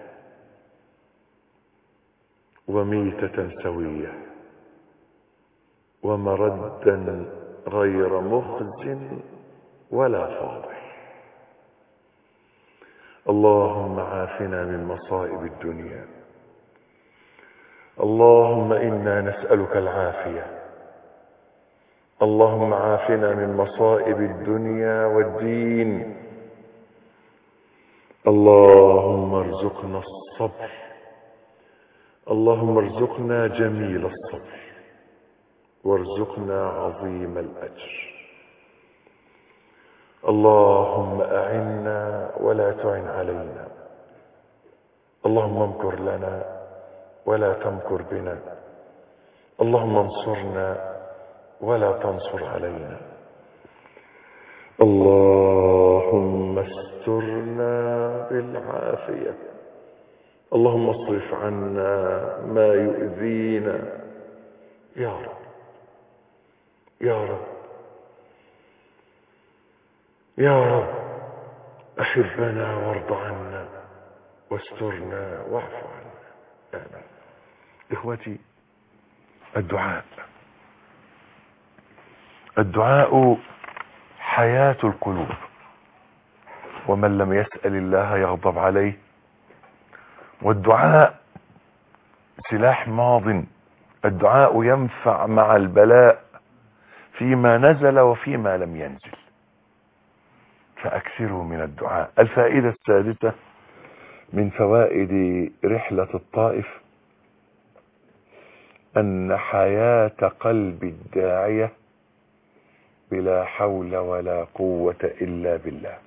C: وميتة سوية ومردا غير مخز ولا فاضح اللهم عافنا من مصائب الدنيا اللهم إنا نسألك العافية اللهم عافنا من مصائب الدنيا والدين اللهم ارزقنا الصبر اللهم ارزقنا جميل الصبر وارزقنا عظيم الأجر اللهم أعنا ولا تعن علينا اللهم امكر لنا ولا تمكر بنا اللهم انصرنا ولا تنصر علينا اللهم استرنا بالعافية اللهم اصرف عنا ما يؤذينا يا رب يا رب يا رب أحبنا وارض عنا واسترنا واعف عنا آمين إخوتي الدعاء الدعاء حياة القلوب ومن لم يسأل الله يغضب عليه والدعاء سلاح ماض الدعاء ينفع مع البلاء فيما نزل وفيما لم ينزل فأكثروا من الدعاء الفائدة السادسة من فوائد رحلة الطائف أن حياة قلب الداعية بلا حول ولا قوة إلا بالله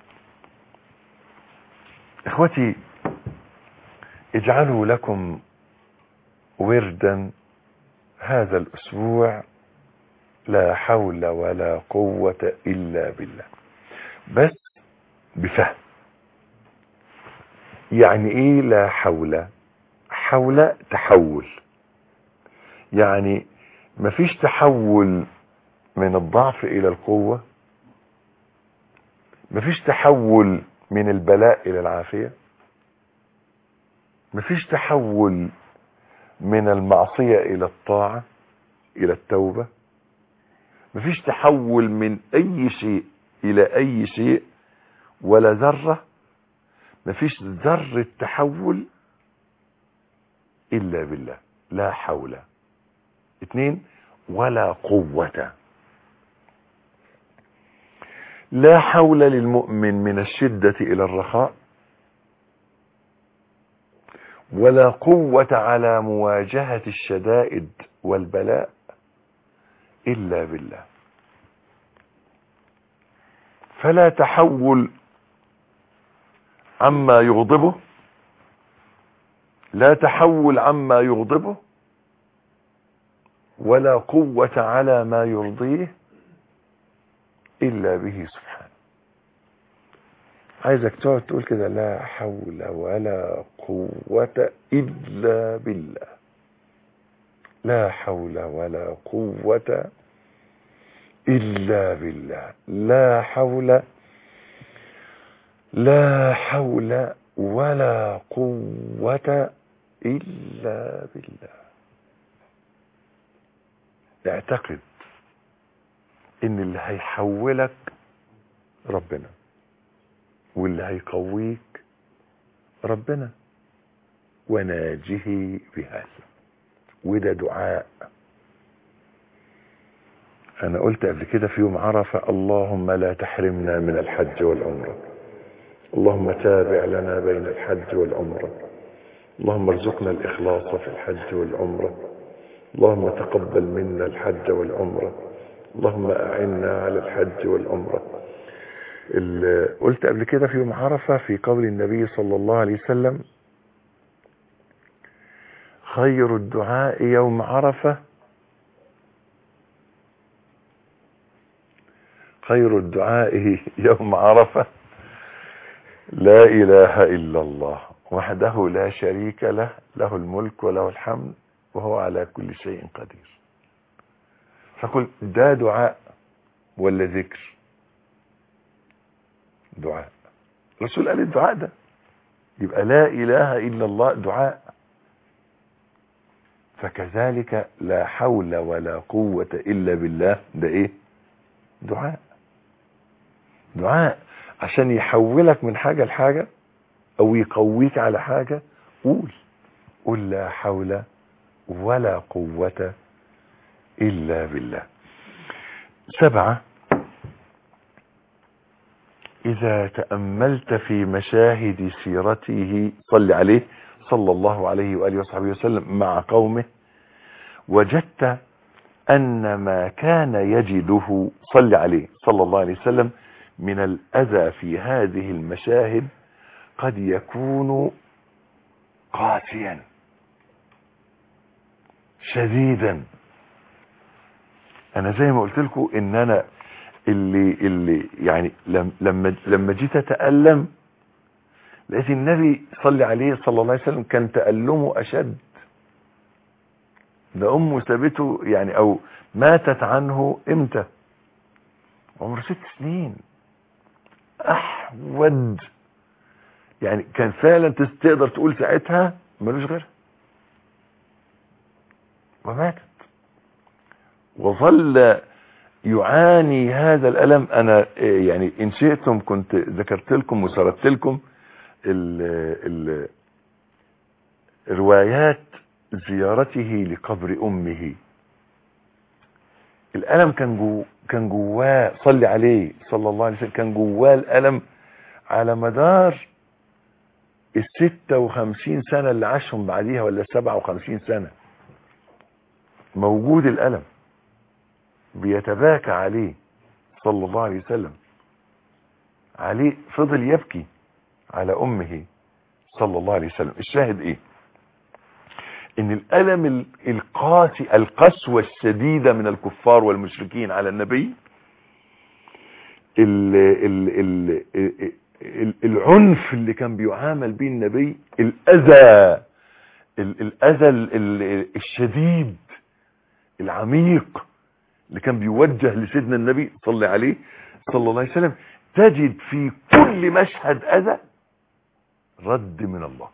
C: إخوتي اجعلوا لكم وردا هذا الأسبوع لا حول ولا قوة إلا بالله بس بفهم يعني ايه لا حول حول تحول يعني مفيش تحول من الضعف الى القوة مفيش تحول من البلاء الى العافية مفيش تحول من المعصية الى الطاعة الى التوبة مفيش تحول من اي شيء الى اي شيء ولا ذرة مفيش ذرة تحول الا بالله لا حول اتنين ولا قوة لا حول للمؤمن من الشدة الى الرخاء ولا قوة على مواجهة الشدائد والبلاء إلا بالله فلا تحول عما يغضبه لا تحول عما يغضبه ولا قوة على ما يرضيه إلا به سبحانه عايزك تقعد تقول كده لا حول ولا قوة إلا بالله لا حول ولا قوة إلا بالله لا حول لا حول ولا قوة إلا بالله اعتقد ان اللي هيحولك ربنا واللي هيقويك ربنا وناجه بهذا وده دعاء انا قلت قبل كده في يوم عرفة اللهم لا تحرمنا من الحج والعمرة اللهم تابع لنا بين الحج والعمرة اللهم ارزقنا الاخلاص في الحج والعمرة اللهم تقبل منا الحج والعمرة اللهم اعنا على الحج والعمرة ال- قلت قبل كده في يوم عرفة في قول النبي صلى الله عليه وسلم خير الدعاء يوم عرفة خير الدعاء يوم عرفة لا إله إلا الله وحده لا شريك له له الملك وله الحمد وهو على كل شيء قدير فقل ده دعاء ولا ذكر دعاء الرسول قال الدعاء ده يبقى لا إله إلا الله دعاء فكذلك لا حول ولا قوة إلا بالله ده إيه دعاء دعاء عشان يحولك من حاجة لحاجة أو يقويك على حاجة قول قل لا حول ولا قوة إلا بالله سبعة إذا تأملت في مشاهد سيرته صل عليه صلى الله عليه وآله وصحبه وسلم مع قومه وجدت أن ما كان يجده صل عليه صلى الله عليه وسلم من الأذى في هذه المشاهد قد يكون قاسيا شديدا انا زي ما قلت لكم ان انا اللي اللي يعني لم- لما لما جيت اتالم لقيت النبي صلى عليه صلى الله عليه وسلم كان تألمه اشد ده امه سابته يعني او ماتت عنه امتى عمره ست سنين احود يعني كان فعلا تس- تقدر تقول ساعتها ملوش غيرها وماتت وظل يعاني هذا الألم أنا إيه، يعني إن شئتم كنت ذكرت لكم وسردت لكم ال ال روايات زيارته لقبر أمه الألم كان جو كان جواه صلي عليه صلى الله عليه وسلم كان جواه الألم على مدار الستة وخمسين سنة اللي عاشهم بعديها ولا السبعة وخمسين سنة موجود الألم بيتباكى عليه صلى الله عليه وسلم عليه فضل يبكي على أمه صلى الله عليه وسلم الشاهد ايه ان الألم ال- القاسي القسوة الشديدة من الكفار والمشركين على النبي ال ال ال ال العنف اللي كان بيعامل به النبي الأذى ال- الأذى ال- ال- الشديد العميق اللي كان بيوجه لسيدنا النبي صلى عليه صلى الله عليه وسلم تجد في كل مشهد اذى رد من الله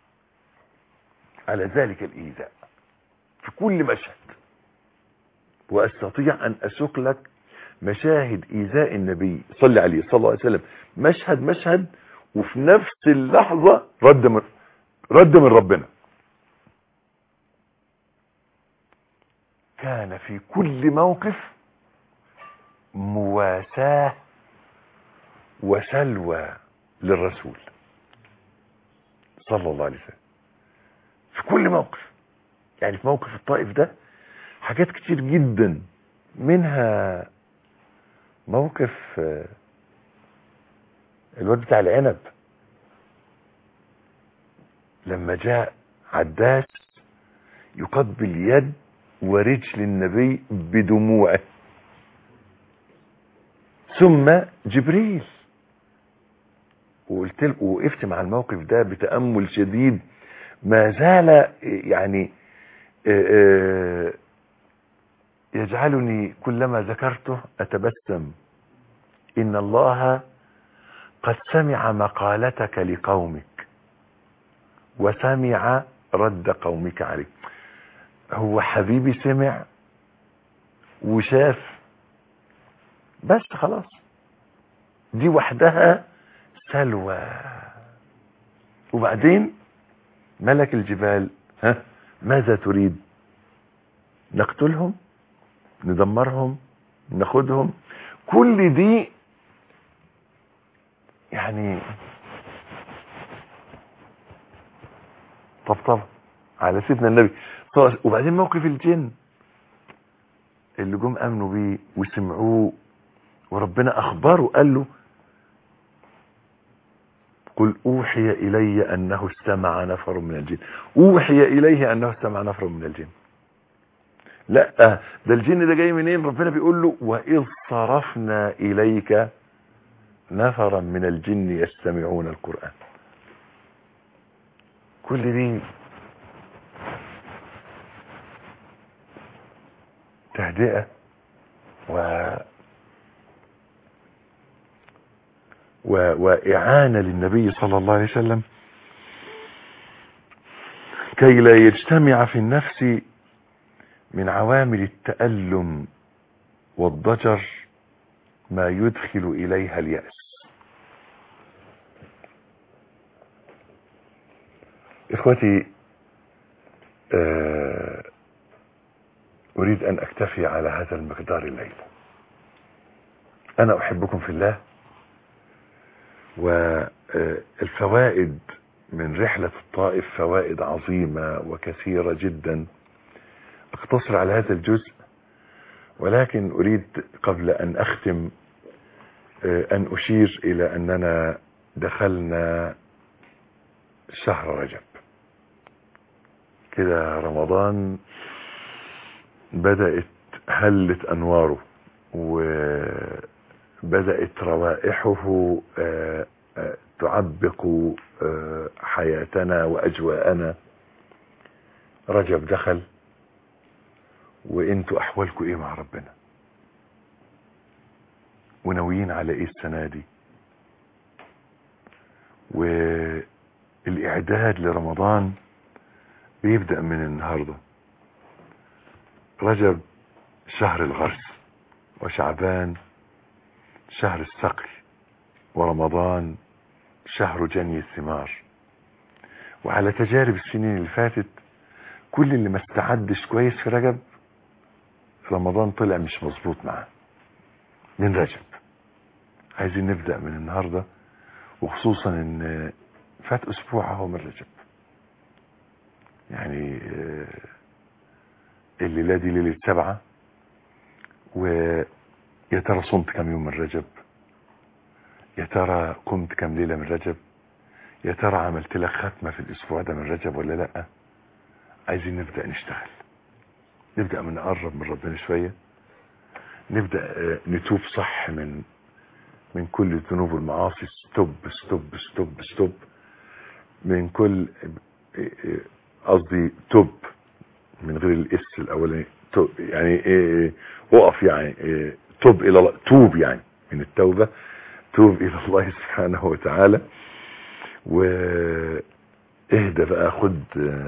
C: على ذلك الايذاء في كل مشهد واستطيع ان اسوق لك مشاهد ايذاء النبي صلى عليه صلى الله عليه وسلم مشهد مشهد وفي نفس اللحظة رد من رد من ربنا كان في كل موقف مواساة وسلوى للرسول صلى الله عليه وسلم في كل موقف يعني في موقف الطائف ده حاجات كتير جدا منها موقف آه، الواد بتاع العنب لما جاء عداس يقبل يد ورجل النبي بدموعه ثم جبريل وقلت له وقفت مع الموقف ده بتأمل شديد ما زال يعني آه، آه، يجعلني كلما ذكرته أتبسم إن الله قد سمع مقالتك لقومك وسمع رد قومك عليك هو حبيبي سمع وشاف بس خلاص دي وحدها سلوى وبعدين ملك الجبال ها ماذا تريد نقتلهم ندمرهم ناخدهم كل دي يعني طبطبة على سيدنا النبي صلى الله عليه وسلم. وبعدين موقف الجن اللي جم امنوا بيه وسمعوه وربنا اخبره قال له قل اوحي الي انه استمع نفر من الجن اوحي اليه انه استمع نفر من الجن لا ده الجن ده جاي منين ربنا بيقول له واذ صرفنا اليك نفرا من الجن يستمعون القرآن كل دي تهدئة و و... وإعانة للنبي صلى الله عليه وسلم كي لا يجتمع في النفس من عوامل التألم والضجر ما يدخل إليها اليأس إخوتي آه، أريد أن أكتفي على هذا المقدار الليلة أنا أحبكم في الله والفوائد من رحلة الطائف فوائد عظيمة وكثيرة جدا اقتصر على هذا الجزء ولكن أريد قبل أن أختم آه، أن أشير إلى أننا دخلنا شهر رجب كده رمضان بدأت هلت أنواره وبدأت روائحه آه، آه، تعبق آه، حياتنا وأجواءنا رجب دخل وانتوا أحوالكم إيه مع ربنا وناويين على إيه السنة دي والإعداد لرمضان بيبدأ من النهاردة رجب شهر الغرس وشعبان شهر السقي ورمضان شهر جني الثمار وعلى تجارب السنين اللي فاتت كل اللي ما استعدش كويس في رجب رمضان طلع مش مظبوط معاه من رجب عايزين نبدأ من النهاردة وخصوصا ان فات اسبوع اهو من رجب يعني آه، الليلة دي ليلة سبعة ويا ترى صمت كم يوم من رجب يا ترى قمت كم ليلة من رجب يا ترى عملت لك ختمة في الاسبوع ده من رجب ولا لا عايزين نبدأ نشتغل نبدأ من نقرب من ربنا شوية نبدأ آه، نتوب صح من من كل الذنوب والمعاصي ستوب ستوب ستوب ستوب من كل آه، آه، قصدي توب من غير الاس الاولاني توب يعني إيه اقف يعني إيه توب الى الله توب يعني من التوبة توب الى الله سبحانه وتعالى واهدى بقى خد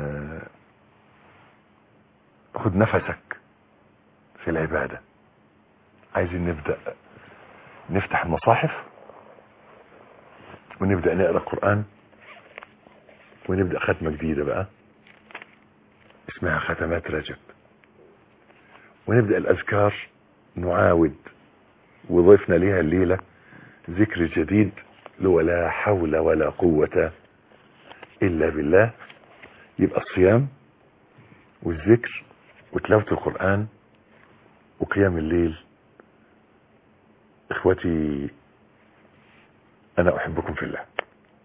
C: خد نفسك في العبادة عايزين نبدأ نفتح المصاحف ونبدأ نقرأ القرآن ونبدأ ختمة جديدة بقى اسمها ختمات رجب ونبدأ الأذكار نعاود وضيفنا ليها الليلة ذكر جديد ولا حول ولا قوة إلا بالله يبقى الصيام والذكر وتلاوة القرآن وقيام الليل اخوتي انا احبكم في الله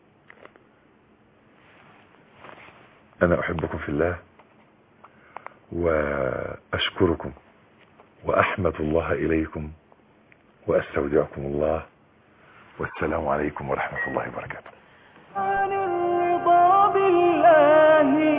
C: انا احبكم في الله واشكركم واحمد الله اليكم واستودعكم الله والسلام عليكم ورحمة الله وبركاته
B: عن الرضا بالله